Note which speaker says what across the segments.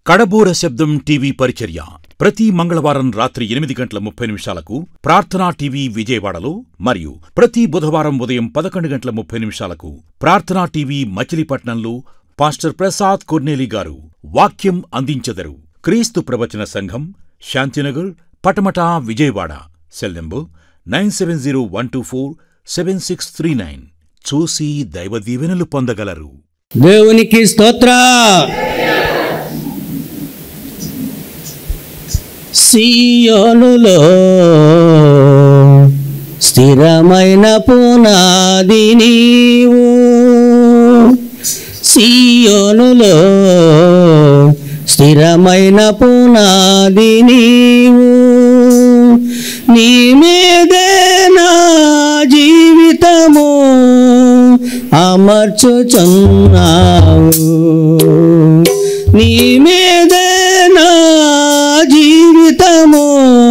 Speaker 1: కడబూర శబ్దం టీవీ పరిచర్య ప్రతి మంగళవారం రాత్రి ఎనిమిది గంటల ముప్పై నిమిషాలకు ప్రార్థనా టీవీ విజయవాడలో మరియు ప్రతి బుధవారం ఉదయం పదకొండు గంటల ముప్పై నిమిషాలకు ప్రార్థనా టీవీ మచిలీపట్నంలో పాస్టర్ ప్రసాద్ కొర్నేలి గారు వాక్యం అందించెదరు క్రీస్తు ప్రవచన సంఘం Shanthinagar Patamata Vijayawada cell number nine seven zero one two four seven six three nine చూసి దైవ దీవెనలు పొందగలరు
Speaker 2: దేవునికి స్తోత్ర సియోనులో స్థిరమైన పునాది నీవు సియోనులో స్థిరమైన పునాది నీవు నీ మీదే నా జీవితము అమర్చుచున్నావు నీ మీదే నా జీవితము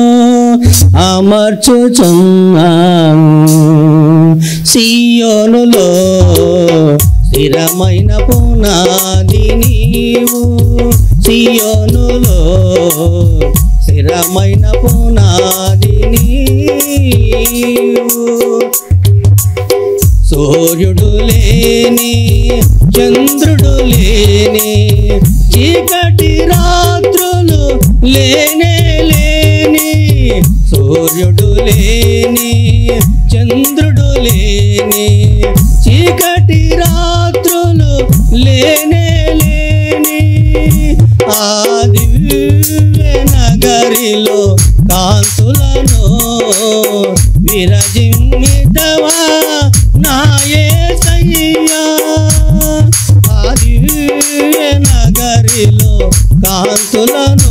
Speaker 2: అమర్చుచున్నావు సియోనులో స్థిరమైన పునాది నీవు సియోనులో స్థిరమైన పునాది నీవు సూర్యుడు లేని చంద్రుడు లేని చీకటి రాత్రులు లేనే లేని సూర్యుడు లేని చంద్రుడు లేని చీకటి రాత్రులు లేనే లేని ఆ దివ్య నగరిలో కాంతులను విరజిమ్మితవా నాయే సయ్యా ఆ దివ్య నగరిలో కాంతులను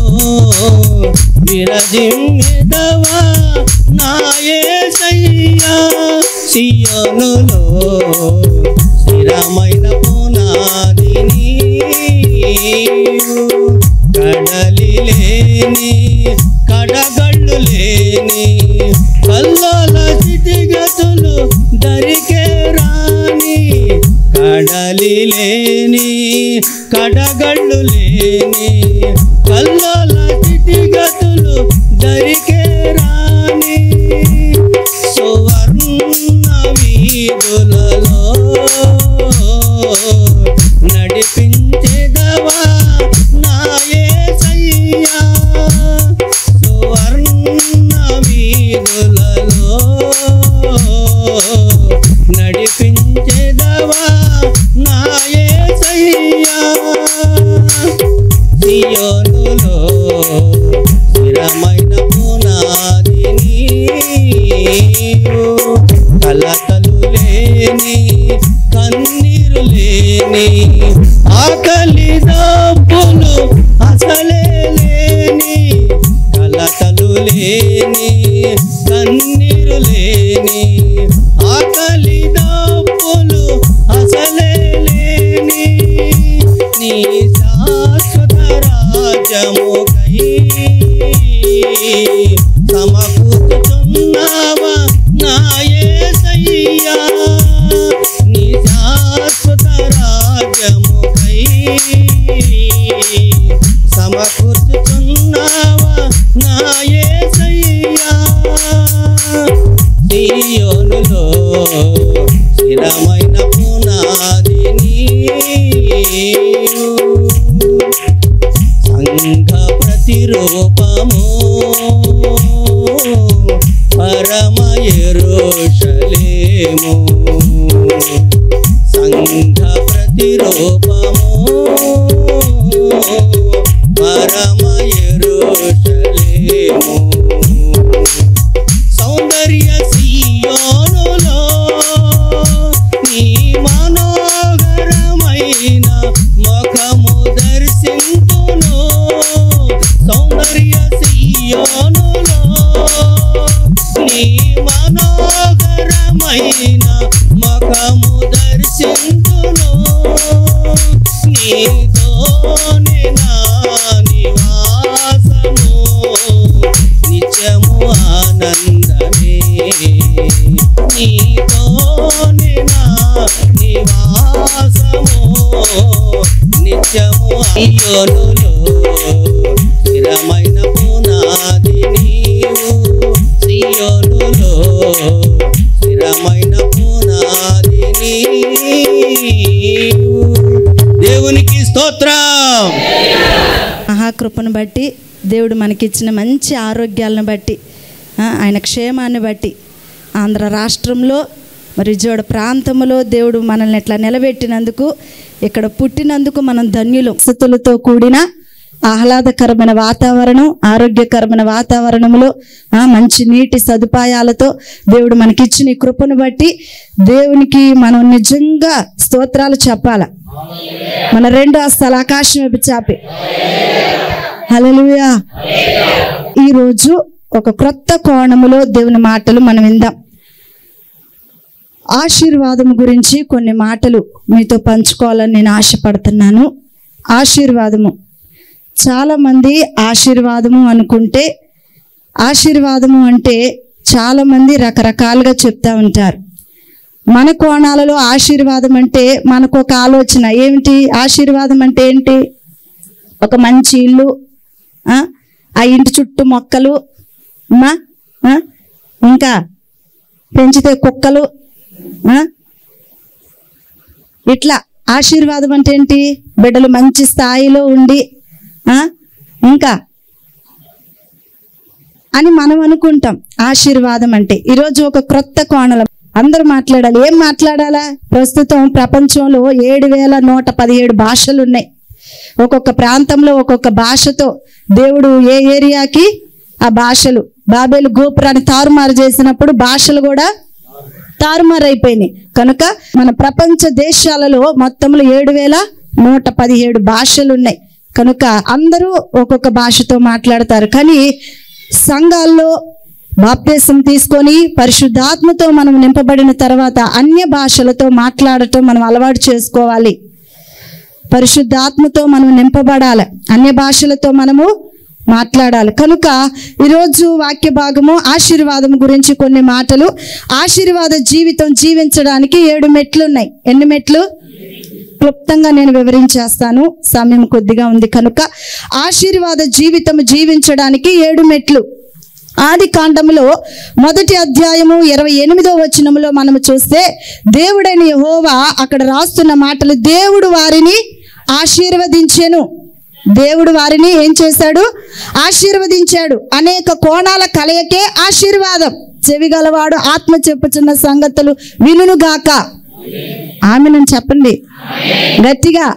Speaker 2: విరజిమ్మితవా నాయే సయ్యా సియోనులో స్థిరమైన పునాది నీవు కడలి లేని కడగళ్ళు లేని కల్లోల స్థితిగతులు దరికే రాని కడలి లేని కడగళ్ళు లేని కల్లోల స్థితిగతులు దరికే రాని సువర్ణ వీధులలో నడిపించేదవా నాయే సయ్యా సువర్ణ వీధులలో నడిపించేదవా నాయే సయ్యా సియోనులో స్థిరమైన పునాది నీవు కలతలు లేని కన్నీరు లేని ఆకలి దప్పులు అసలే లేని కలతలు లేని కన్నీరు లేని ఆకలి దప్పులు అసలే లేని నీ శాశ్వత రాజముకై సమకూర్చున్నావా నాయే సయ్యా నీ శాశ్వత రాజముకై సమకూర్చుచున్నావా నాయే సయ్యా సియోనులో స్థిరమైన పునాది నీవు సంఘ ప్రతిరూపము పరమ ఎరుషలేము సంఘ ప్రతిరూపము పరమ ఎరుషలేము సౌందర్య సియోనులో నీ మనోహరమైన ముఖము దర్శింతును సౌందర్య సియోనులో నీ మనోహరమైన ముఖము దర్శింతును నీతోనే నా నివాసము నిత్యము ఆనందమే నీతోనే నా నివాసము నిత్యము అయ్యోనులో స్థిరమైన పునాది నీవు సియోనులో స్థిరమైన పునాది నీవు దేవునికి స్తోత్రం
Speaker 3: మహాకృపను బట్టి దేవుడు మనకిచ్చిన మంచి ఆరోగ్యాలను బట్టి ఆ, ఆయన క్షేమాన్ని బట్టి ఆంధ్ర రాష్ట్రంలో మరి విజయవాడ ప్రాంతంలో దేవుడు మనల్ని ఇట్లా నిలబెట్టినందుకు ఇక్కడ పుట్టినందుకు మనం ధన్యులు స్థితులతో కూడిన ఆహ్లాదకరమైన వాతావరణం ఆరోగ్యకరమైన వాతావరణంలో ఆ, మంచి నీటి సదుపాయాలతో దేవుడు మనకిచ్చిన ఈ కృపను బట్టి దేవునికి మనం నిజంగా స్తోత్రాలు చెప్పాల మన రెండు హస్తాలు ఆకాశం వైపు చాపి హల్లెలూయా ఈరోజు ఒక క్రొత్త కోణములో దేవుని మాటలు మనం విందాం ఆశీర్వాదం గురించి కొన్ని మాటలు మీతో పంచుకోవాలని నేను ఆశపడుతున్నాను ఆశీర్వాదము చాలామంది ఆశీర్వాదము అనుకుంటే ఆశీర్వాదము అంటే చాలామంది రకరకాలుగా చెప్తా ఉంటారు మన కోణాలలో ఆశీర్వాదం అంటే మనకు ఒక ఆలోచన ఏమిటి ఆశీర్వాదం అంటే ఏంటి ఒక మంచి ఇల్లు ఆ ఆ ఇంటి చుట్టూ మొక్కలు అమ్మా ఆ? ఇంకా పెంచితే కుక్కలు ఆ? ఇట్లా ఆశీర్వాదం అంటే ఏంటి బిడ్డలు మంచి స్థాయిలో ఉండి ఆ? ఇంకా అని మనం అనుకుంటాం ఆశీర్వాదం అంటే ఈరోజు ఒక క్రొత్త కోణలం అందరూ మాట్లాడాలి ఏం మాట్లాడాలా ప్రస్తుతం ప్రపంచంలో ఏడు వేల నూట పదిహేడు భాషలు ఉన్నాయి ఒక్కొక్క ప్రాంతంలో ఒక్కొక్క భాషతో దేవుడు ఏ ఏరియాకి ఆ భాషలు బాబేలు గోపురాన్ని తారుమారు చేసినప్పుడు భాషలు కూడా తారుమారు అయిపోయినాయి కనుక మన ప్రపంచ దేశాలలో మొత్తంలో ఏడు వేల నూట పదిహేడు భాషలు ఉన్నాయి కనుక అందరూ ఒక్కొక్క భాషతో మాట్లాడతారు కానీ సంఘాల్లో బాప్తీసం తీసుకొని పరిశుద్ధాత్మతో మనం నింపబడిన తర్వాత అన్య భాషలతో మాట్లాడటం మనం అలవాటు చేసుకోవాలి పరిశుద్ధాత్మతో మనం నింపబడాలి అన్య భాషలతో మనము మాట్లాడాలి కనుక ఈరోజు వాక్య భాగము ఆశీర్వాదం గురించి కొన్ని మాటలు ఆశీర్వాద జీవితం జీవించడానికి ఏడు మెట్లు ఉన్నాయి ఎన్ని మెట్లు క్లుప్తంగా నేను వివరించేస్తాను సమయం కొద్దిగా ఉంది కనుక ఆశీర్వాద జీవితం జీవించడానికి ఏడు మెట్లు ఆది కాండములో మొదటి అధ్యాయము ఇరవై ఎనిమిదో వచనములో మనము చూస్తే దేవుడైన యెహోవా అక్కడ రాస్తున్న మాటలు దేవుడు వారిని ఆశీర్వదించెను దేవుడు వారిని ఏం చేశాడు ఆశీర్వదించాడు అనేక కోణాల కలయికే ఆశీర్వాదం చెవిగలవాడు ఆత్మ చెప్పుచున్న సంగతులు వినుగాక ఆమెను చెప్పండి గట్టిగా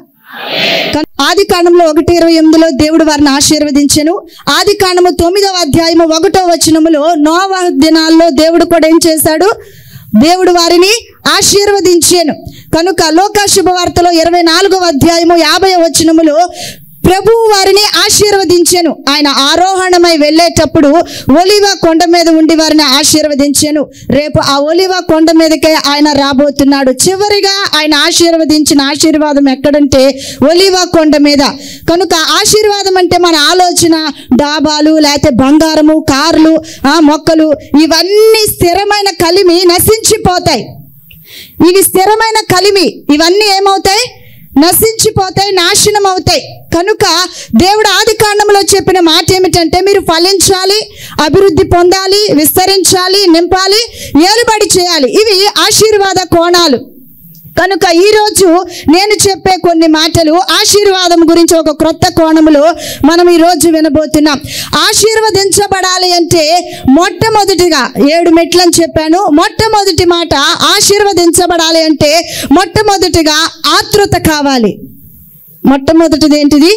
Speaker 3: ఆది కాండంలో ఒకటి ఇరవై ఎనిమిదిలో దేవుడు వారిని ఆశీర్వదించెను ఆది కాండము తొమ్మిదవ అధ్యాయము ఒకటో వచనములో నోవా దినాల్లో దేవుడు కూడా ఏం చేశాడు దేవుడు వారిని ఆశీర్వదించాను కనుక లోకా శుభవార్తలో ఇరవై నాలుగవ అధ్యాయము యాభై వచనములో ప్రభువు వారిని ఆశీర్వదించాను ఆయన ఆరోహణమై వెళ్ళేటప్పుడు ఒలివ కొండ మీద ఉండి వారిని ఆశీర్వదించాను రేపు ఆ ఒలివ కొండ మీదకే ఆయన రాబోతున్నాడు చివరిగా ఆయన ఆశీర్వదించిన ఆశీర్వాదం ఎక్కడంటే ఒలివ కొండ మీద కనుక ఆశీర్వాదం అంటే మన ఆలోచన డాబాలు లేకపోతే బంగారము కార్లు ఆ మొక్కలు ఇవన్నీ స్థిరమైన కలిమి నశించిపోతాయి ఇవి స్థిరమైన కలిమి ఇవన్నీ ఏమవుతాయి నశించిపోతాయి నాశనం అవుతాయి కనుక దేవుడు ఆది కాండంలో చెప్పిన మాట ఏమిటంటే మీరు ఫలించాలి అభివృద్ధి పొందాలి విస్తరించాలి నింపాలి ఏలుబడి చేయాలి ఇవి ఆశీర్వాద కోణాలు కనుక ఈరోజు నేను చెప్పే కొన్ని మాటలు ఆశీర్వాదం గురించి ఒక క్రొత్త కోణములో మనం ఈరోజు వినబోతున్నాం ఆశీర్వదించబడాలి అంటే మొట్టమొదటిగా ఏడు మెట్లని చెప్పాను మొట్టమొదటి మాట ఆశీర్వదించబడాలి అంటే మొట్టమొదటిగా ఆతృత కావాలి మొట్టమొదటిది ఏంటిది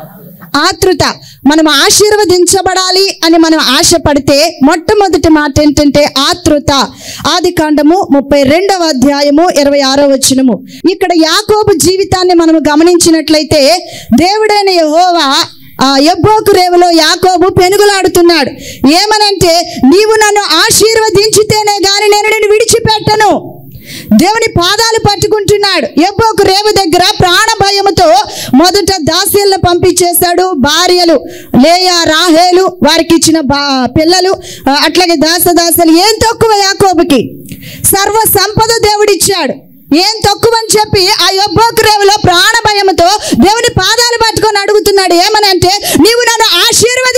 Speaker 3: ఆతృత మనం ఆశీర్వదించబడాలి అని మనం ఆశపడితే మొట్టమొదటి మాట ఏంటంటే ఆతృత ఆది కాండము ముప్పై రెండవ అధ్యాయము ఇరవై ఆరో వచనము ఇక్కడ యాకోబు జీవితాన్ని మనం గమనించినట్లయితే దేవుడైన యెహోవా ఆ ఎబ్బోకు రేవులో యాకోబు పెనుగులాడుతున్నాడు ఏమనంటే నీవు నన్ను ఆశీర్వదించితేనే గాని నేను నిన్ను విడిచిపెట్టను దేవుని పాదాలు పట్టుకుంటున్నాడు ఎబ్బోకు రేవు దగ్గర ప్రాణ భయముతో మొదట దాసీలను పంపించేశాడు భార్యలు లేయా రాహేలు వారికి ఇచ్చిన బా పిల్లలు ఆ, అట్లాగే దాసదాసలు ఏం తక్కువ యాకోబుకి సర్వ సంపద దేవుడిచ్చాడు ఏం తక్కువ అని చెప్పి ఆ యొబ్బోకు రేవులో ప్రాణ భయముతో దేవుని పాదాలు పట్టుకొని అడుగుతున్నాడు ఏమని అంటే నీవు నన్ను ఆశీర్వదించు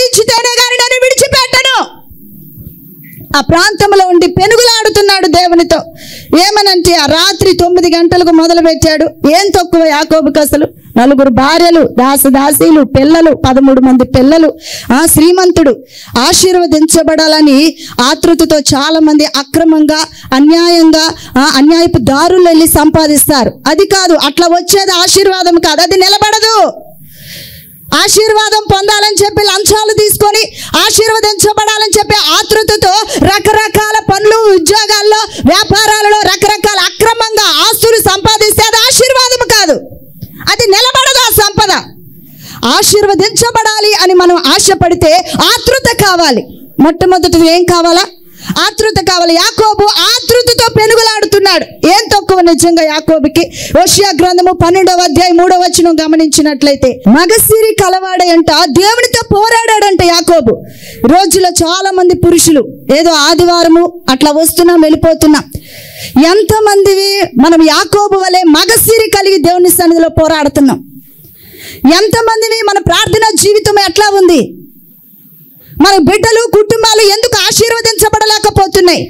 Speaker 3: ఆ ప్రాంతంలో ఉండి పెనుగులాడుతున్నాడు దేవునితో ఏమనంటే ఆ రాత్రి తొమ్మిది గంటలకు మొదలు పెట్టాడు ఏం తక్కువ యాకోబుకి అసలు నలుగురు భార్యలు దాసదాసీలు పిల్లలు పదమూడు మంది పిల్లలు ఆ శ్రీమంతుడు ఆశీర్వదించబడాలని ఆతృతతో చాలా మంది అక్రమంగా అన్యాయంగా ఆ, అన్యాయపు దారులు వెళ్ళి సంపాదిస్తారు అది కాదు అట్లా వచ్చేది ఆశీర్వాదం కాదు అది నిలబడదు ఆశీర్వాదం పొందాలని చెప్పి లంచాలు తీసుకొని ఆశీర్వదించబడాలని చెప్పి ఆతృతతో రకరకాల పనులు ఉద్యోగాల్లో వ్యాపారాలలో రకరకాల అక్రమంగా ఆస్తులు సంపాదిస్తే అది ఆశీర్వాదం కాదు అది నిలబడదు ఆ సంపద ఆశీర్వదించబడాలి అని మనం ఆశపడితే ఆతృత కావాలి మొట్టమొదటి ఏం కావాలా ఆతృత కావాలి యాకోబు ఆతృతతో పెనుగులాడుతున్నాడు ఏం తక్కువ నిజంగా యాకోబుకి ఓషియా గ్రంథము పన్నెండవ అధ్యాయం మూడవ వచనం గమనించినట్లయితే మగసిరి కలవాడంట దేవునితో పోరాడాడంట యాకోబు రోజులో చాలా మంది పురుషులు ఏదో ఆదివారము అట్లా వస్తున్నాం వెళ్ళిపోతున్నాం ఎంతమందివి మనం యాకోబు వలె మగసిరి కలిగి దేవుని సన్నిధిలో పోరాడుతున్నాం ఎంతమందివి మన ప్రార్థన జీవితం ఎట్లా ఉంది మన బిడ్డలు కుటుంబాలు ఎందుకు ఆశీర్వదించబడలేకపోతున్నాయి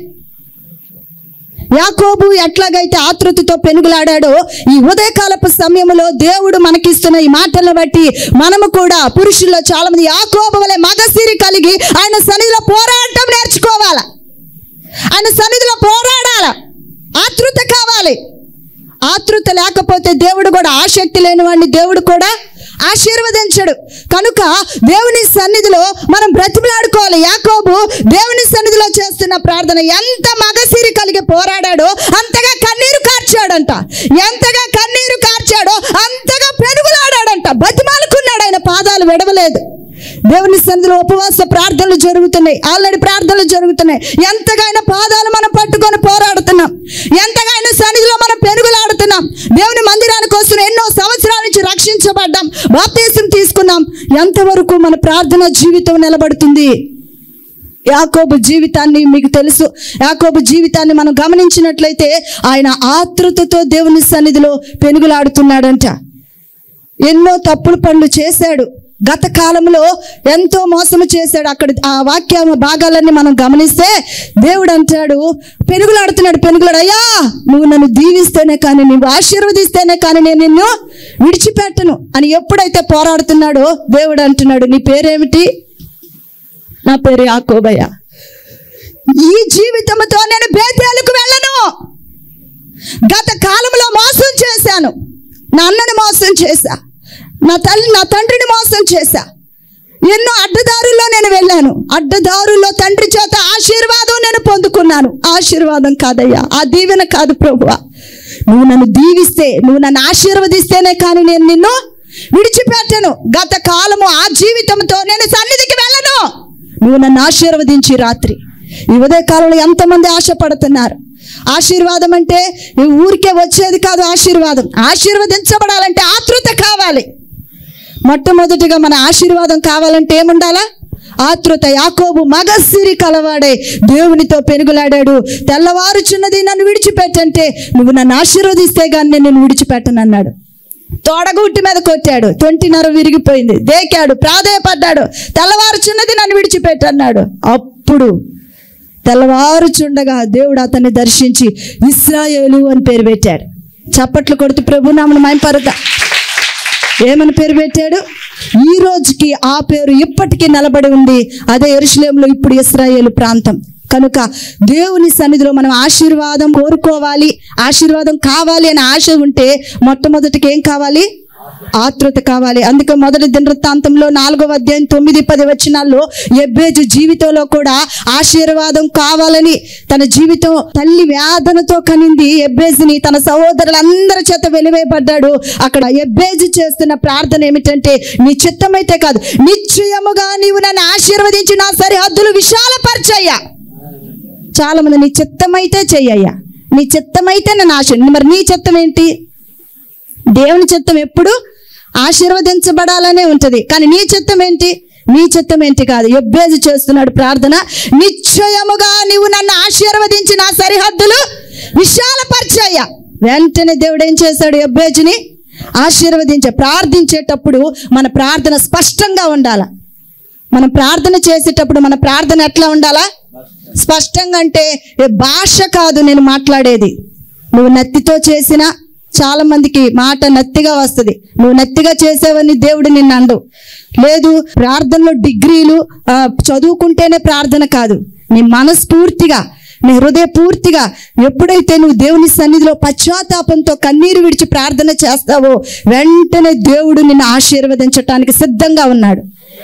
Speaker 3: యాకోబు ఎట్లాగైతే ఆతృతతో పెనుగులాడాడో ఈ ఉదయకాలపు సమయంలో దేవుడు మనకిస్తున్న ఈ మాటలను బట్టి మనము కూడా పురుషుల్లో చాలా మంది యాకోబు వలె మగసిరి కలిగి ఆయన సన్నిధిలో పోరాటం నేర్చుకోవాలా ఆయన సన్నిధిలో పోరాడాల ఆతృత కావాలి ఆతృత లేకపోతే దేవుడు కూడా ఆసక్తి లేని వాడిని దేవుడు కూడా ఆశీర్వదించడు కనుక దేవుని సన్నిధిలో మనం బ్రతిమలాడుకోవాలి యాకోబు దేవుని సన్నిధిలో చేస్తున్న ప్రార్థన ఎంత మగసిరి కలిగి పోరాడాడో అంతగా కన్నీరు కార్చాడంట ఎంతగా కన్నీరు కార్చాడో అంతగా పెనుగులాడాడంట బతిమాలుకున్నాడు ఆయన పాదాలు విడవలేదు దేవుని సన్నిధిలో ఉపవాస ప్రార్థనలు జరుగుతున్నాయి ఆల్రెడీ ప్రార్థనలు జరుగుతున్నాయి ఎంతగా ఆయన పాదాలు మనం పట్టుకొని పోరాడుతున్నాం ఎంతగా ఆయన సన్నిధిలో మనం పెరుగులాడుతున్నాం దేవుని మందిరానికి వస్తున్న ఎన్నో సంవత్సరాల నుంచి రక్షించబడ్డాం బాప్తీసం తీసుకున్నాం ఎంతవరకు మన ప్రార్థన జీవితం నిలబడుతుంది యాకోబు జీవితాన్ని మీకు తెలుసు యాకోబు జీవితాన్ని మనం గమనించినట్లయితే ఆయన ఆతృతతో దేవుని సన్నిధిలో పెనుగులాడుతున్నాడంట ఎన్నో తప్పులు పనులు చేశాడు గత కాలంలో ఎంతో మోసము చేశాడు అక్కడ ఆ వాక్య భాగాలన్నీ మనం గమనిస్తే దేవుడు అంటాడు పెనుగులాడుతున్నాడు పెనుగులాడు అయ్యా నువ్వు నన్ను దీవిస్తేనే కానీ నువ్వు ఆశీర్వదిస్తేనే కానీ నేను నిన్ను విడిచిపెట్టను అని ఎప్పుడైతే పోరాడుతున్నాడో దేవుడు అంటున్నాడు నీ పేరేమిటి నా పేరు యాకోబయ్య ఈ జీవితంతో నేను బేతేలకు వెళ్ళను గత కాలంలో మోసం చేశాను నా అన్నని మోసం చేశా నా తల్లి నా తండ్రిని మోసం చేశా ఎన్నో అడ్డదారుల్లో నేను వెళ్ళాను అడ్డదారుల్లో తండ్రి చేత ఆశీర్వాదం నేను పొందుకున్నాను ఆశీర్వాదం కాదయ్యా ఆ దీవెన కాదు ప్రభువా నువ్వు నన్ను దీవిస్తే నువ్వు నన్ను ఆశీర్వదిస్తేనే కానీ నేను నిన్ను విడిచిపెట్టను గత కాలము ఆ జీవితంతో నేను సన్నిధికి వెళ్ళను నువ్వు నన్ను ఆశీర్వదించి రాత్రి ఈ ఉదయ కాలంలో ఎంతమంది ఆశపడుతున్నారు ఆశీర్వాదం అంటే ఈ ఊరికే వచ్చేది కాదు ఆశీర్వాదం ఆశీర్వదించబడాలంటే ఆతృత కావాలి మొట్టమొదటిగా మన ఆశీర్వాదం కావాలంటే ఏముండాలా ఆతృత యాకోబు మగసిరి కలవాడే దేవునితో పెనుగులాడాడు తెల్లవారుచున్నది నన్ను విడిచిపెట్టంటే నువ్వు నన్ను ఆశీర్వదిస్తే గాని నేను నిన్ను విడిచిపెట్టను అన్నాడు తోడగుట్టి మీద కొట్టాడు తొంటిన్నర విరిగిపోయింది దేకాడు ప్రాధేయపడ్డాడు తెల్లవారుచున్నది నన్ను విడిచిపెట్టన్నాడు అప్పుడు తెల్లవారుచుండగా దేవుడు అతన్ని దర్శించి ఇస్రాయేలు అని పేరు పెట్టాడు చప్పట్లు కొడుతూ ప్రభు నామను మైంపరుతా ఏమని పేరు పెట్టాడు ఈ రోజుకి ఆ పేరు ఇప్పటికీ నిలబడి ఉంది అదే ఎరుషులేంలో ఇప్పుడు ఇస్రాయేలు ప్రాంతం కనుక దేవుని సన్నిధిలో మనం ఆశీర్వాదం కోరుకోవాలి ఆశీర్వాదం కావాలి అనే ఆశ ఉంటే మొట్టమొదటికి ఏం కావాలి ఆతృత కావాలి అందుకే మొదటి దినవృత్తాంతంలో నాలుగవ అధ్యాయం తొమ్మిది పది వచనాల్లో ఎబ్బేజు జీవితంలో కూడా ఆశీర్వాదం కావాలని తన జీవితం తల్లి వేదనతో కనింది ఎబ్బేజుని తన సహోదరులందరి చేత వెలివేయబడ్డాడు అక్కడ ఎబ్బేజు చేస్తున్న ప్రార్థన ఏమిటంటే నీ చిత్తమైతే కాదు నిశ్చయముగా నీవు నన్ను ఆశీర్వదించి నా సరిహద్దులు విశాలపరచయ్యా చాలా మంది నీ చిత్తమైతే చెయ్యయ్యా నీ చిత్తమైతే నన్ను ఆశ మరి నీ చిత్తం ఏంటి దేవుని చిత్తం ఎప్పుడు ఆశీర్వదించబడాలనే ఉంటది కానీ నీ చిత్తం ఏంటి నీ చిత్తం ఏంటి కాదు ఎబ్బేజు చేస్తున్నాడు ప్రార్థన నిశ్చయముగా నీవు నన్ను ఆశీర్వదించి నా సరిహద్దులు విశాలపరిచాయ్యా వెంటనే దేవుడు ఏం చేశాడు ఎబ్బేజుని ఆశీర్వదించే ప్రార్థించేటప్పుడు మన ప్రార్థన స్పష్టంగా ఉండాల మనం ప్రార్థన చేసేటప్పుడు మన ప్రార్థన ఎట్లా ఉండాలా స్పష్టంగా అంటే ఏ భాష కాదు నేను మాట్లాడేది నువ్వు నత్తితో చేసిన చాలా మందికి మాట నత్తిగా వస్తుంది నువ్వు నత్తిగా చేసావని దేవుడు నిన్ను అండు లేదు ప్రార్థనలో డిగ్రీలు ఆ, చదువుకుంటేనే ప్రార్థన కాదు నీ మనస్ఫూర్తిగా నీ హృదయ పూర్తిగా ఎప్పుడైతే నువ్వు దేవుని సన్నిధిలో పశ్చాత్తాపంతో కన్నీరు విడిచి ప్రార్థన చేస్తావో వెంటనే దేవుడు నిన్ను ఆశీర్వదించటానికి సిద్ధంగా ఉన్నాడు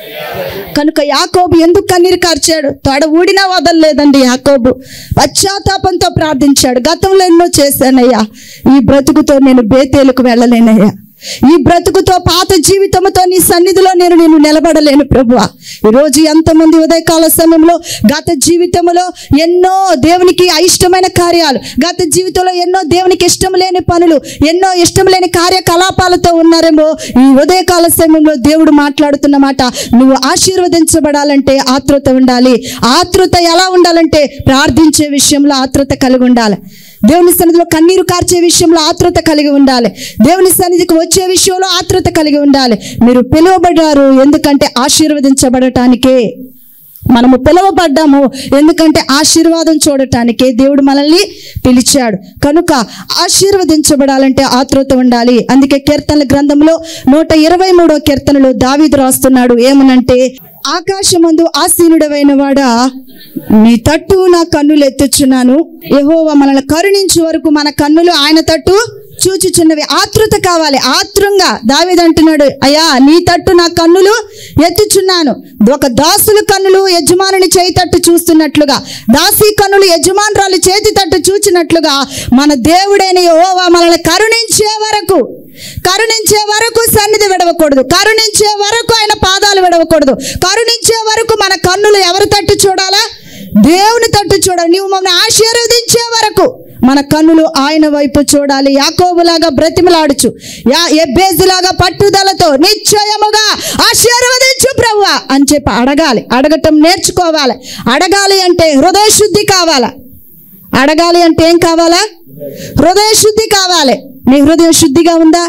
Speaker 3: కనుక యాకోబు ఎందుకు కన్నీరు కార్చాడు తొడ ఊడినా వదలలేదండి యాకోబు పశ్చాత్తాపంతో ప్రార్థించాడు గతంలో ఎన్నో చేశానయ్యా ఈ బ్రతుకుతో నేను బేతేలకు వెళ్ళలేనయ్యా ఈ బ్రతుకుతో పాత జీవితంతో నీ సన్నిధిలో నేను నేను నిలబడలేను ప్రభు ఈరోజు ఎంతమంది ఉదయకాల సమయంలో గత జీవితంలో ఎన్నో దేవునికి అయిష్టమైన కార్యాలు గత జీవితంలో ఎన్నో దేవునికి ఇష్టం లేని పనులు ఎన్నో ఇష్టం లేని కార్యకలాపాలతో ఉన్నారేమో ఈ ఉదయకాల సమయంలో దేవుడు మాట్లాడుతున్న మాట నువ్వు ఆశీర్వదించబడాలంటే ఆతృత ఉండాలి ఆతృత ఎలా ఉండాలంటే ప్రార్థించే విషయంలో ఆతృత కలిగి ఉండాలి దేవుని సన్నిధిలో కన్నీరు కార్చే విషయంలో ఆతృత కలిగి ఉండాలి దేవుని సన్నిధికి వచ్చే విషయంలో ఆతృత కలిగి ఉండాలి మీరు పిలువబడ్డారు ఎందుకంటే ఆశీర్వదించబడటానికే మనము పిలువబడ్డాము ఎందుకంటే ఆశీర్వాదం చూడటానికే దేవుడు మనల్ని పిలిచాడు కనుక ఆశీర్వదించబడాలంటే ఆతృత ఉండాలి అందుకే కీర్తనల గ్రంథంలో నూట ఇరవై మూడో కీర్తనలో దావీదు రాస్తున్నాడు ఏమనంటే ఆకాశమందు ఆసీనుడవైన వాడా నీ తట్టు నా కన్నులు ఎత్తుచున్నాను యెహోవా మనల్ని కరుణించే వరకు మన కన్నులు ఆయన తట్టు చూచుచున్నవి ఆతృత కావాలి ఆత్రంగా దావీదు అంటున్నాడు అయ్యా నీ తట్టు నా కన్నులు ఎత్తుచున్నాను ఒక దాసుల కన్నులు యజమానుని చేయి తట్టు చూస్తున్నట్లుగా దాసి కన్నులు యజమానురాలు చేతి తట్టు చూచినట్లుగా మన దేవుడైన యెహోవా మనల్ని కరుణించే వరకు కరుణించే వరకు సన్నిధి విడవకూడదు కరుణించే వరకు ఆయన పాదాలు విడవకూడదు కరుణించే వరకు మన కన్నులు ఎవరి తట్టు చూడాలా దేవుని తట్టు చూడాలి నువ్వు మమ్మల్ని ఆశీర్వదించే వరకు మన కన్నులు ఆయన వైపు చూడాలి యాకోబులాగా బ్రతిమలాడుచు యా ఎబ్బేజులాగా పట్టుదలతో నిశ్చయముగా ఆశీర్వదించు ప్రభు అని చెప్పి అడగాలి అడగటం నేర్చుకోవాలి అడగాలి అంటే హృదయ శుద్ధి కావాలా అడగాలి అంటే ఏం కావాలా హృదయ శుద్ధి కావాలి నీ హృదయం శుద్ధిగా ఉందా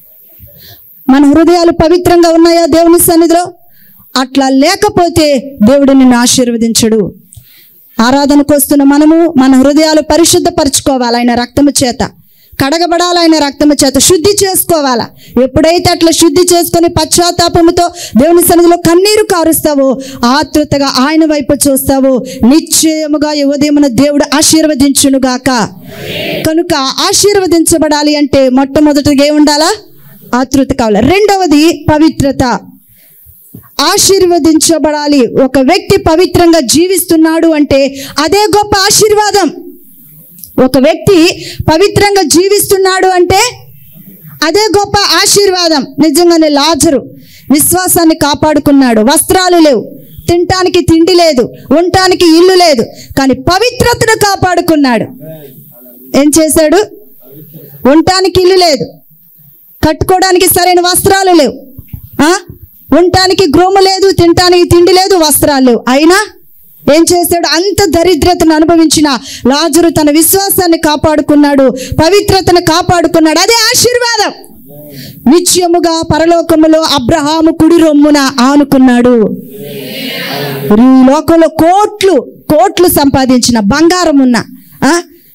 Speaker 3: మన హృదయాలు పవిత్రంగా ఉన్నాయా దేవుని సన్నిధిలో అట్లా లేకపోతే దేవుడు నిన్ను ఆశీర్వదించడు ఆరాధనకు వస్తున్న మనము మన హృదయాలు పరిశుద్ధపరచుకోవాలి ఆయన రక్తము చేత కడగబడాలి ఆయన రక్తము చేత శుద్ధి చేసుకోవాలా ఎప్పుడైతే అట్లా శుద్ధి చేసుకొని పశ్చాత్తాపముతో దేవుని సన్నిధిలో కన్నీరు కారుస్తావో ఆతృతగా ఆయన వైపు చూస్తావో నిశ్చయముగా ఈ ఉదయమున దేవుడు ఆశీర్వదించునుగాక కనుక ఆశీర్వదించబడాలి అంటే మొట్టమొదటిగా ఏముండాలా ఆతృత కావాలి రెండవది పవిత్రత ఆశీర్వదించబడాలి ఒక వ్యక్తి పవిత్రంగా జీవిస్తున్నాడు అంటే అదే గొప్ప ఆశీర్వాదం ఒక వ్యక్తి పవిత్రంగా జీవిస్తున్నాడు అంటే అదే గొప్ప ఆశీర్వాదం నిజంగానే లాజరు విశ్వాసాన్ని కాపాడుకున్నాడు వస్త్రాలు లేవు తినటానికి తిండి లేదు ఉండటానికి ఇల్లు లేదు కానీ పవిత్రతను కాపాడుకున్నాడు ఏం చేశాడు ఉండటానికి ఇల్లు లేదు కట్టుకోవడానికి సరైన వస్త్రాలు లేవు ఆ? ఉండటానికి గ్రోము లేదు తినటానికి తిండి లేదు వస్త్రాలు లేవు అయినా ఏం చేశాడు అంత దరిద్రతను అనుభవించిన లాజరు తన విశ్వాసాన్ని కాపాడుకున్నాడు పవిత్రతను కాపాడుకున్నాడు అదే ఆశీర్వాదం నిత్యముగా పరలోకములో అబ్రహాము కుడి రొమ్మున ఆనుకున్నాడు ఈ లోకంలో కోట్లు కోట్లు సంపాదించిన బంగారం ఉన్న ఆ?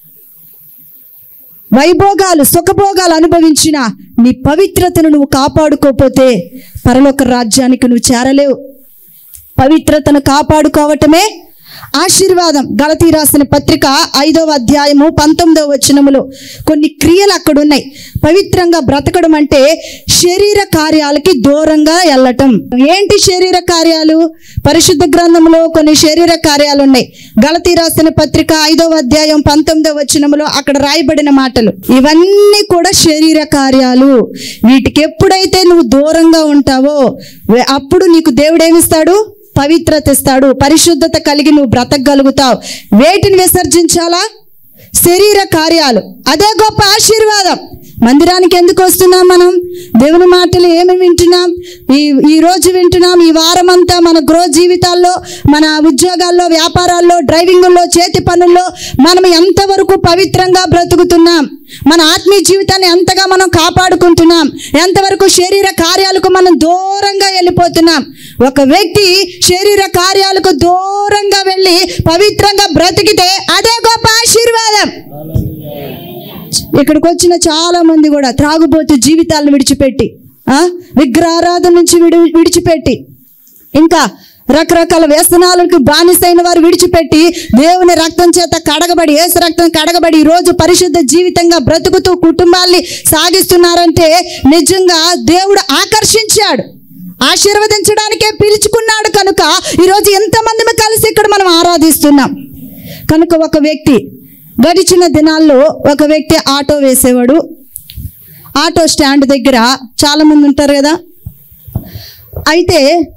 Speaker 3: వైభోగాలు సుఖభోగాలు అనుభవించిన నీ పవిత్రతను నువ్వు కాపాడుకోకపోతే పరలోక రాజ్యానికి నువ్వు చేరలేవు పవిత్రతను కాపాడుకోవటమే ఆశీర్వాదం గలతీ రాసిన పత్రిక ఐదవ అధ్యాయము పంతొమ్మిదవ వచనములో కొన్ని క్రియలు అక్కడ ఉన్నాయి పవిత్రంగా బ్రతకడం అంటే శరీర కార్యాలకి దూరంగా వెళ్ళటం ఏంటి శరీర కార్యాలు పరిశుద్ధ గ్రంథంలో కొన్ని శరీర కార్యాలు ఉన్నాయి గలతీ రాసిన పత్రిక ఐదవ అధ్యాయం పంతొమ్మిదవ వచనములో అక్కడ రాయబడిన మాటలు ఇవన్నీ కూడా శరీర కార్యాలు వీటికి ఎప్పుడైతే నువ్వు దూరంగా ఉంటావో వే- అప్పుడు నీకు దేవుడు ఏమిస్తాడు పవిత్రత ఇస్తాడు పరిశుద్ధత కలిగి నువ్వు బ్రతకగలుగుతావు వేటిని విసర్జించాలా శరీర కార్యాలు అదే గొప్ప ఆశీర్వాదం మందిరానికి ఎందుకు వస్తున్నాం మనం దేవుని మాటలు ఏమి వింటున్నాం ఈ ఈ రోజు వింటున్నాం ఈ వారం అంతా మన గృహ జీవితాల్లో మన ఉద్యోగాల్లో వ్యాపారాల్లో డ్రైవింగుల్లో చేతి పనుల్లో మనం ఎంతవరకు పవిత్రంగా బ్రతుకుతున్నాం మన ఆత్మీయ జీవితాన్ని ఎంతగా మనం కాపాడుకుంటున్నాం ఎంతవరకు శరీర కార్యాలకు మనం దూరంగా వెళ్ళిపోతున్నాం ఒక వ్యక్తి శరీర కార్యాలకు దూరంగా వెళ్ళి పవిత్రంగా బ్రతికితే అదే గొప్ప ఆశీర్వాదం ఇక్కడికి వచ్చిన చాలా మంది కూడా త్రాగుబోతు జీవితాలను విడిచిపెట్టి ఆ విగ్రహారాధన నుంచి విడి విడిచిపెట్టి ఇంకా రకరకాల వ్యసనాలకు బానిసైన వారు విడిచిపెట్టి దేవుని రక్తం చేత కడగబడి ఏసు రక్తం కడగబడి ఈ రోజు పరిశుద్ధ జీవితంగా బ్రతుకుతూ కుటుంబాల్ని సాగిస్తున్నారంటే నిజంగా దేవుడు ఆకర్షించాడు ఆశీర్వదించడానికే పిలుచుకున్నాడు కనుక ఈరోజు ఎంతమంది కలిసి ఇక్కడ మనం ఆరాధిస్తున్నాం కనుక ఒక వ్యక్తి గడిచిన దినాల్లో ఒక వ్యక్తి ఆటో వేసేవాడు ఆటో స్టాండ్ దగ్గర చాలా మంది ఉంటారు కదా అయితే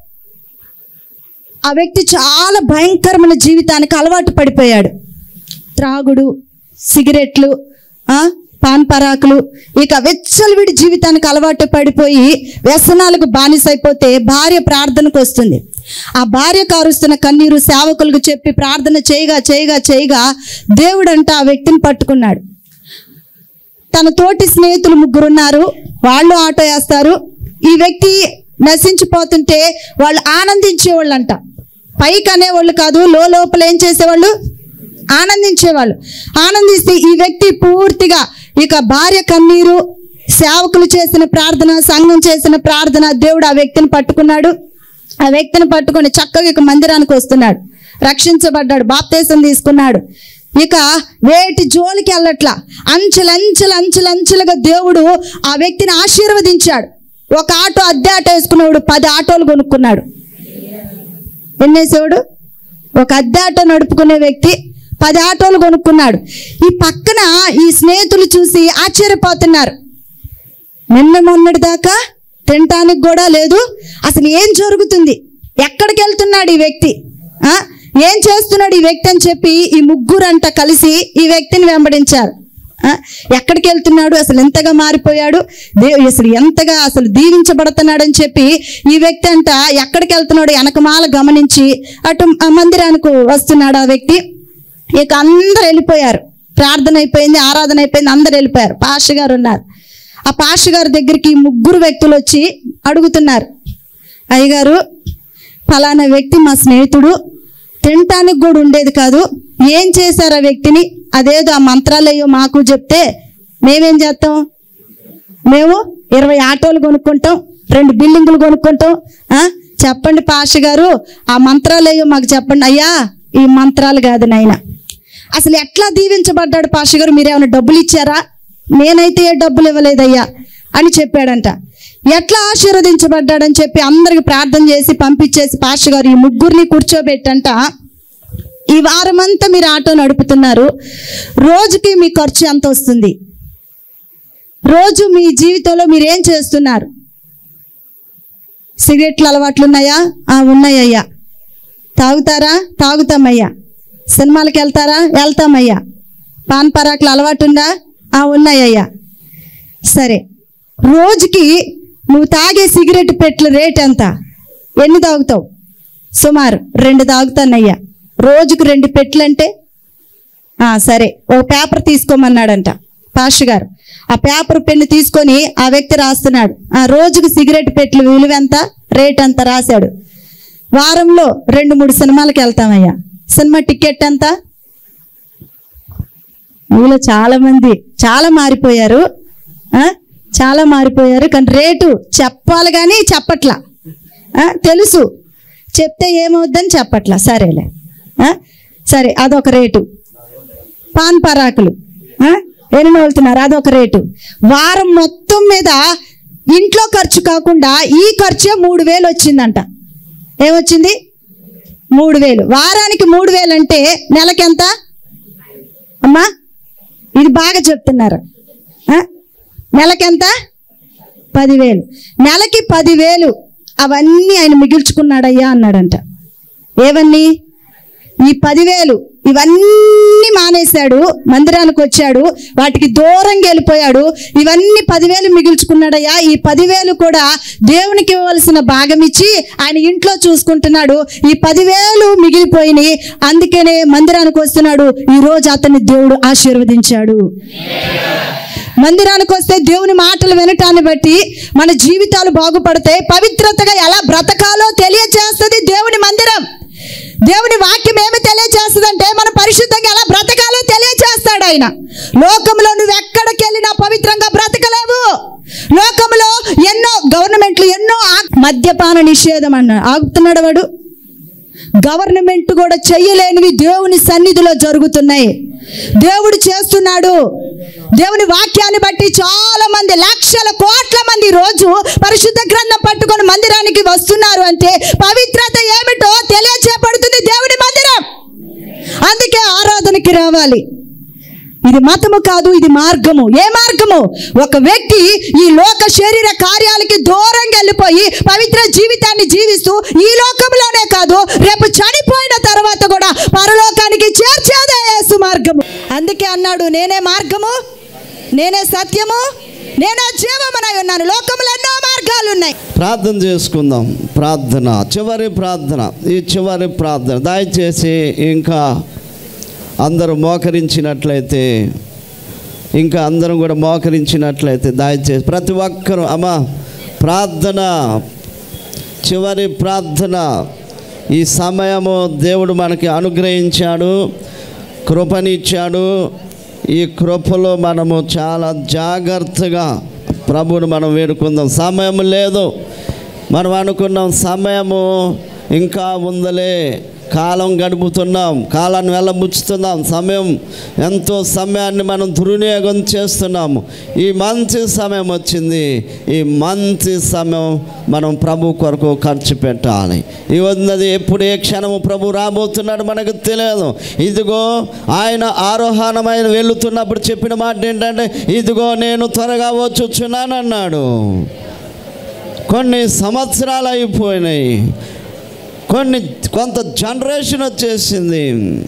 Speaker 3: ఆ వ్యక్తి చాలా భయంకరమైన జీవితానికి అలవాటు పడిపోయాడు త్రాగుడు సిగరెట్లు ఆ, పాన్ పరాకులు ఇక వెచ్చలవిడి జీవితానికి అలవాటు పడిపోయి వ్యసనాలకు బానిసైపోతే భార్య ప్రార్థనకు వస్తుంది ఆ భార్య కారుస్తున్న కన్నీరు సేవకులకు చెప్పి ప్రార్థన చేయగా చేయగా చేయగా దేవుడంట ఆ వ్యక్తిని పట్టుకున్నాడు తన తోటి స్నేహితులు ముగ్గురు ఉన్నారు వాళ్ళు ఆటో వేస్తారు ఈ వ్యక్తి నశించిపోతుంటే వాళ్ళు ఆనందించేవాళ్ళంట పైకి అనేవాళ్ళు కాదు లో లోపల ఏం చేసేవాళ్ళు ఆనందించేవాళ్ళు ఆనందిస్తే ఈ వ్యక్తి పూర్తిగా ఇక భార్య కన్నీరు సేవకులు చేసిన ప్రార్థన సంఘం చేసిన ప్రార్థన దేవుడు ఆ వ్యక్తిని పట్టుకున్నాడు ఆ వ్యక్తిని పట్టుకొని చక్కగా ఇక మందిరానికి వస్తున్నాడు రక్షించబడ్డాడు బాప్తేశం తీసుకున్నాడు ఇక వేటి జోలికి వెళ్ళట్లా అంచెలంచెలు అంచెలంచెలుగా దేవుడు ఆ వ్యక్తిని ఆశీర్వదించాడు ఒక ఆటో అద్దె ఆటో వేసుకున్నాడు పది ఆటోలు కొనుక్కున్నాడు ఎన్నేసేవాడు ఒక అద్దె ఆటో నడుపుకునే వ్యక్తి పది ఆటోలు కొనుక్కున్నాడు ఈ పక్కన ఈ స్నేహితులు చూసి ఆశ్చర్యపోతున్నారు నిన్న మొన్నటి దాకా తినటానికి కూడా లేదు అసలు ఏం జరుగుతుంది ఎక్కడికి వెళ్తున్నాడు ఈ వ్యక్తి ఆ? ఏం చేస్తున్నాడు ఈ వ్యక్తి అని చెప్పి ఈ ముగ్గురంట కలిసి ఈ వ్యక్తిని వెంబడించారు ఆ? ఎక్కడికి వెళ్తున్నాడు అసలు ఎంతగా మారిపోయాడు దే అసలు ఎంతగా అసలు దీవించబడుతున్నాడని చెప్పి ఈ వ్యక్తి అంట ఎక్కడికి వెళ్తున్నాడు వెనకమాల గమనించి అటు ఆ మందిరానికి వస్తున్నాడు ఆ వ్యక్తి ఇక అందరు వెళ్ళిపోయారు ప్రార్థన అయిపోయింది ఆరాధన అయిపోయింది అందరు వెళ్ళిపోయారు పాష గారు ఉన్నారు ఆ పాష గారి దగ్గరికి ఈ ముగ్గురు వ్యక్తులు వచ్చి అడుగుతున్నారు అయ్యగారు ఫలానా వ్యక్తి మా స్నేహితుడు తినటానికి కూడా ఉండేది కాదు ఏం చేశారు ఆ వ్యక్తిని అదేదో ఆ మంత్రాలయ్యో మాకు చెప్తే మేమేం చేస్తాం మేము ఇరవై ఆటోలు కొనుక్కుంటాం రెండు బిల్డింగులు కొనుక్కుంటాం ఆ? చెప్పండి పాష గారు ఆ మంత్రాలయ్యో మాకు చెప్పండి అయ్యా ఈ మంత్రాలు కాదు నాయన అసలు ఎట్లా దీవించబడ్డాడు పాష గారు మీరేమైనా డబ్బులు ఇచ్చారా నేనైతే ఏ డబ్బులు ఇవ్వలేదయ్యా అని చెప్పాడంట ఎట్లా ఆశీర్వదించబడ్డాడని చెప్పి అందరికి ప్రార్థన చేసి పంపించేసి పాష గారు ఈ ముగ్గురిని కూర్చోబెట్టంట ఈ వారమంతా మీరు ఆటో నడుపుతున్నారు రోజుకి మీ ఖర్చు ఎంత వస్తుంది రోజు మీ జీవితంలో మీరు ఏం చేస్తున్నారు సిగరెట్లు అలవాట్లు ఉన్నాయా ఆ ఉన్నాయ్యా తాగుతారా తాగుతామయ్యా సినిమాలకు వెళ్తారా వెళ్తామయ్యా పాన్ పరాకులు అలవాటు ఉందా ఆ ఉన్నాయ్యా సరే రోజుకి నువ్వు తాగే సిగరెట్ పెట్ల రేట్ ఎంత ఎన్ని తాగుతావు సుమారు రెండు తాగుతానయ్యా రోజుకు రెండు పెట్లు అంటే ఆ, సరే ఒక పేపర్ తీసుకోమన్నాడంట పాష గారు ఆ పేపర్ పెన్ను తీసుకొని ఆ వ్యక్తి రాస్తున్నాడు ఆ రోజుకు సిగరెట్ పెట్లు విలువ ఎంత రేట్ ఎంత రాశాడు వారంలో రెండు మూడు సినిమాలకు వెళ్తామయ్యా సినిమా టికెట్ ఎంత మీలో చాలా మంది చాలా మారిపోయారు ఆ? చాలా మారిపోయారు కానీ రేటు చెప్పాలి కానీ చెప్పట్లా ఆ? తెలుసు చెప్తే ఏమవుద్దని చెప్పట్లా సరేలే ఆ? సరే అదొక రేటు పాన్ పరాకులు ఆ? ఎన్ని వెళ్తున్నారు అదొక రేటు వారం మొత్తం మీద ఇంట్లో ఖర్చు కాకుండా ఈ ఖర్చే మూడు వేలు వచ్చిందంట ఏమొచ్చింది మూడు వేలు వారానికి మూడు వేలు అంటే నెలకెంత అమ్మా ఇది బాగా చెప్తున్నారు ఆ? నెలకెంత పదివేలు నెలకి పదివేలు అవన్నీ ఆయన మిగిల్చుకున్నాడయ్యా అన్నాడంట ఏవన్నీ ఈ పదివేలు ఇవన్నీ మానేశాడు మందిరానికి వచ్చాడు వాటికి దూరంగా వెళ్ళిపోయాడు ఇవన్నీ పదివేలు మిగుల్చుకున్నాడయ్యా ఈ పదివేలు కూడా దేవునికి ఇవ్వవలసిన భాగం ఇచ్చి ఆయన ఇంట్లో చూసుకుంటున్నాడు ఈ పదివేలు మిగిలిపోయినాయి అందుకనే మందిరానికి వస్తున్నాడు ఈ రోజు అతన్ని దేవుడు ఆశీర్వదించాడు మందిరానికి వస్తే దేవుని మాటలు వినటాన్ని బట్టి మన జీవితాలు బాగుపడతాయి పవిత్రతగా ఎలా బ్రతకాలో తెలియచేస్తుంది దేవుని మందిరం దేవుని వాక్యం ఏమి తెలియచేస్తుందంటే మన పరిశుద్ధంగా ఎలా బ్రతకాలో తెలియచేస్తాడు ఆయన లోకంలో నువ్వు ఎక్కడికి వెళ్ళినా పవిత్రంగా బ్రతకలేవు లోకంలో ఎన్నో గవర్నమెంట్లు ఎన్నో ఆ- మద్యపాన నిషేధం అన్న ఆగుతున్నాడు వాడు గవర్నమెంట్ కూడా చెయ్యలేనివి దేవుని సన్నిధిలో జరుగుతున్నాయి దేవుడు చేస్తున్నాడు దేవుని వాక్యాన్ని బట్టి చాలా మంది లక్షల కోట్ల మంది రోజు పరిశుద్ధ గ్రంథం పట్టుకొని మందిరానికి వస్తున్నారు అంటే పవిత్రత ఏమిటో తెలియచేపడుతుంది దేవుని మందిరం అందుకే ఆరాధనకి రావాలి ఇది మతము కాదు ఇది మార్గము ఏ మార్గము ఒక వ్యక్తి ఈ లోక శరీర కార్యాలకి దూరంగా వెళ్ళిపోయి పవిత్ర జీవితాన్ని జీవిస్తూ ఈ లోకంలోనే కాదు రేపు చనిపోయిన తర్వాత కూడా పరలోకానికి చేర్చేదే యేసు మార్గము అందుకే అన్నాడు నేనే మార్గము నేనే సత్యము నేనే జీవమనై ఉన్నాను లోకంలో ఎన్నో మార్గాలు ఉన్నాయి
Speaker 2: ప్రార్థన చేసుకుందాం ప్రార్థన చివరి ప్రార్థన ఈ చివరి ప్రార్థన దయచేసి ఇంకా అందరూ మోకరించినట్లయితే ఇంకా అందరం కూడా మోకరించినట్లయితే దయచేసి ప్రతి ఒక్కరూ అమ్మా ప్రార్థన చివరి ప్రార్థన ఈ సమయము దేవుడు మనకి అనుగ్రహించాడు కృపనిచ్చాడు ఈ కృపలో మనము చాలా జాగ్రత్తగా ప్రభువుని మనం వేడుకుందాం సమయం లేదు మనం అనుకున్నాం సమయము ఇంకా ఉందలే కాలం గడుపుతున్నాం కాలాన్ని వెళ్ళబుచ్చుతున్నాం సమయం ఎంతో సమయాన్ని మనం దుర్వినియోగం చేస్తున్నాము ఈ మంచి సమయం వచ్చింది ఈ మంచి సమయం మనం ప్రభు కొరకు ఖర్చు పెట్టాలి ఈ ఉన్నది ఎప్పుడు ఏ క్షణము ప్రభు రాబోతున్నాడు మనకు తెలియదు ఇదిగో ఆయన ఆరోహణమైన వెళుతున్నప్పుడు చెప్పిన మాట ఏంటంటే ఇదిగో నేను త్వరగా వచ్చుచున్నానన్నాడు కొన్ని సంవత్సరాలు అయిపోయినాయి కొన్ని కొంత జనరేషన్ వచ్చేసింది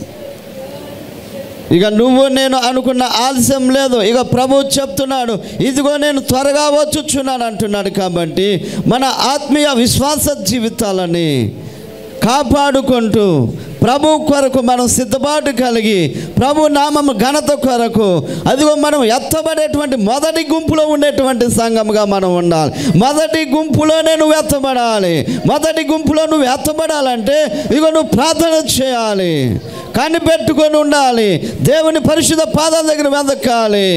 Speaker 2: ఇక నువ్వు నేను అనుకున్న ఆలస్యం లేదు ఇక ప్రభు చెప్తున్నాడు ఇదిగో నేను త్వరగా వచ్చుచున్నాను అంటున్నాడు కాబట్టి మన ఆత్మీయ విశ్వాస జీవితాలని కాపాడుకుంటూ ప్రభు కొరకు మనం సిద్ధపాటు కలిగి ప్రభు నామము ఘనత కొరకు అదిగో మనం ఎత్తబడేటువంటి మొదటి గుంపులో ఉండేటువంటి సంఘముగా మనం ఉండాలి మొదటి గుంపులోనే నువ్వు ఎత్తబడాలి మొదటి గుంపులో నువ్వు ఎత్తబడాలంటే ఇదిగో నువ్వు ప్రార్థన చేయాలి కనిపెట్టుకొని ఉండాలి దేవుని పరిశుద్ధ పాదాల దగ్గర వెతకాలి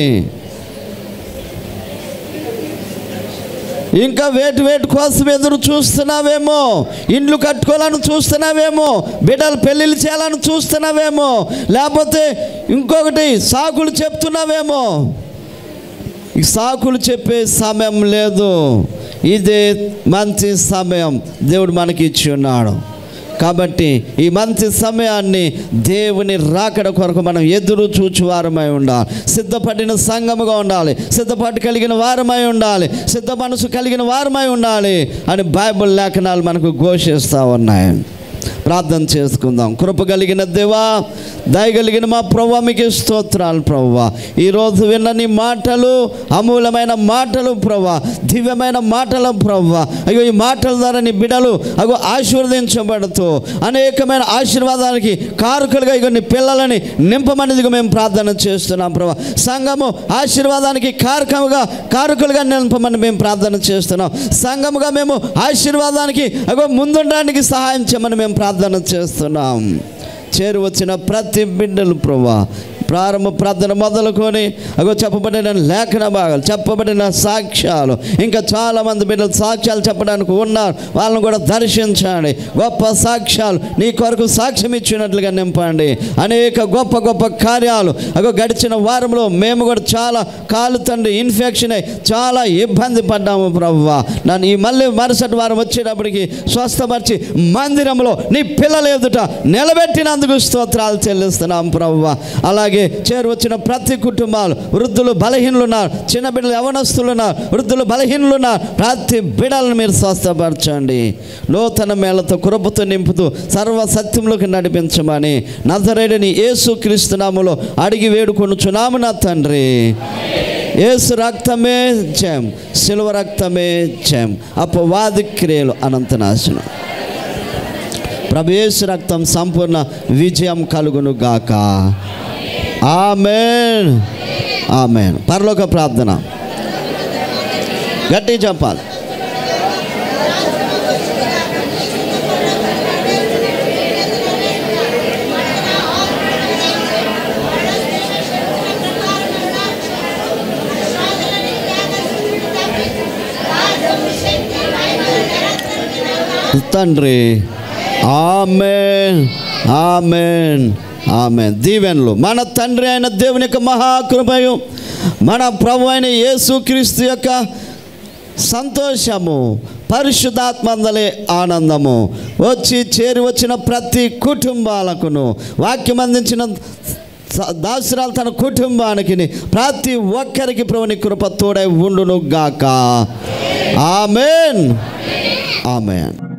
Speaker 2: ఇంకా వేటు వేటు కోసం ఎదురు చూస్తున్నావేమో ఇండ్లు కట్టుకోవాలని చూస్తున్నావేమో బిడ్డలు పెళ్ళిళ్ళు చేయాలని చూస్తున్నావేమో లేకపోతే ఇంకొకటి సాకులు చెప్తున్నావేమో ఈ సాకులు చెప్పే సమయం లేదు ఇదే మంచి సమయం దేవుడు మనకి ఇచ్చి ఉన్నాడు కాబట్టి ఈ మంచి సమయాన్ని దేవుని రాకడ కొరకు మనం ఎదురు చూచి వారమై ఉండాలి సిద్ధపడిన సంఘముగా ఉండాలి సిద్ధపాటు కలిగిన వారమై ఉండాలి సిద్ధ మనసు కలిగిన వారమై ఉండాలి అని బైబిల్ లేఖనాలు మనకు ఘోషిస్తూ ఉన్నాయి ప్రార్థన చేసుకుందాం కృప కలిగిన దేవా దయగలిగిన మా ప్రభు మీకు స్తోత్రాలు ప్రభు ఈరోజు విన్న నీ మాటలు అమూలమైన మాటలు ప్రభు దివ్యమైన మాటలు ప్రభు అయ్యో ఈ మాటల ద్వారా నీ బిడలు అగో ఆశీర్వదించబడుతూ అనేకమైన ఆశీర్వాదానికి కారుకులుగా ఇగో నీ పిల్లలని నింపమనేదిగా మేము ప్రార్థన చేస్తున్నాం ప్రభు సంఘము ఆశీర్వాదానికి కారకముగా కారుకులుగా నింపమని మేము ప్రార్థన చేస్తున్నాం సంఘముగా మేము ఆశీర్వాదానికి అగో ముందుండడానికి సహాయం చేయమని మేము ప్రార్థన చేస్తున్నాం చేరు వచ్చిన ప్రతి బిడ్డలు ప్రభా ప్రారంభ ప్రార్థన మొదలుకొని అగో చెప్పబడిన లేఖన భాగాలు చెప్పబడిన సాక్ష్యాలు ఇంకా చాలామంది బిడ్డలు సాక్ష్యాలు చెప్పడానికి ఉన్నారు వాళ్ళని కూడా దర్శించండి గొప్ప సాక్ష్యాలు నీ కొరకు సాక్ష్యం ఇచ్చినట్లుగా నింపండి అనేక గొప్ప గొప్ప కార్యాలు అగో గడిచిన వారంలో మేము కూడా చాలా కాలు తండ్రి ఇన్ఫెక్షన్ అయి చాలా ఇబ్బంది పడ్డాము ప్రభువా నన్ను ఈ మళ్ళీ మరుసటి వారం వచ్చేటప్పటికి స్వస్థపరిచి మందిరంలో నీ పిల్లల ఎదుట నిలబెట్టినందుకు స్తోత్రాలు చెల్లిస్తున్నాం ప్రభువా అలాగే ఇక్కడికి చేరు వచ్చిన ప్రతి కుటుంబాలు వృద్ధులు బలహీనులు ఉన్నారు చిన్న బిడ్డలు యవనస్తులు ఉన్నారు వృద్ధులు బలహీనులు ఉన్నారు ప్రతి బిడ్డలను మీరు స్వస్థపరచండి నూతన మేళతో కృపతో నింపుతూ సర్వ సత్యంలోకి నడిపించమని నజరేడిని యేసు క్రీస్తునాములో అడిగి వేడుకొనుచున్నాము నా తండ్రి యేసు రక్తమే జయం శిలువ రక్తమే జయం అపవాది క్రియలు అనంత నాశనం ప్రభు యేసు రక్తం సంపూర్ణ విజయం కలుగును గాక ఆమెన్ ఆమెన్ పరలోక ప్రార్థన గట్టి చెప్పాలి తండ్రి ఆమెన్ ఆమెన్ ఆమెన్ దీవెనలు మన తండ్రి అయిన దేవుని యొక్క మహాకృపయు మన ప్రభు అయిన యేసుక్రీస్తు యొక్క సంతోషము పరిశుద్ధాత్మందలే ఆనందము వచ్చి చేరి వచ్చిన ప్రతి కుటుంబాలకును వాక్యం అందించిన స- దాసురాలు తన కుటుంబానికి ప్రతి ఒక్కరికి ప్రభుని కృప తోడై ఉండును గాక ఆమెన్ ఆమెన్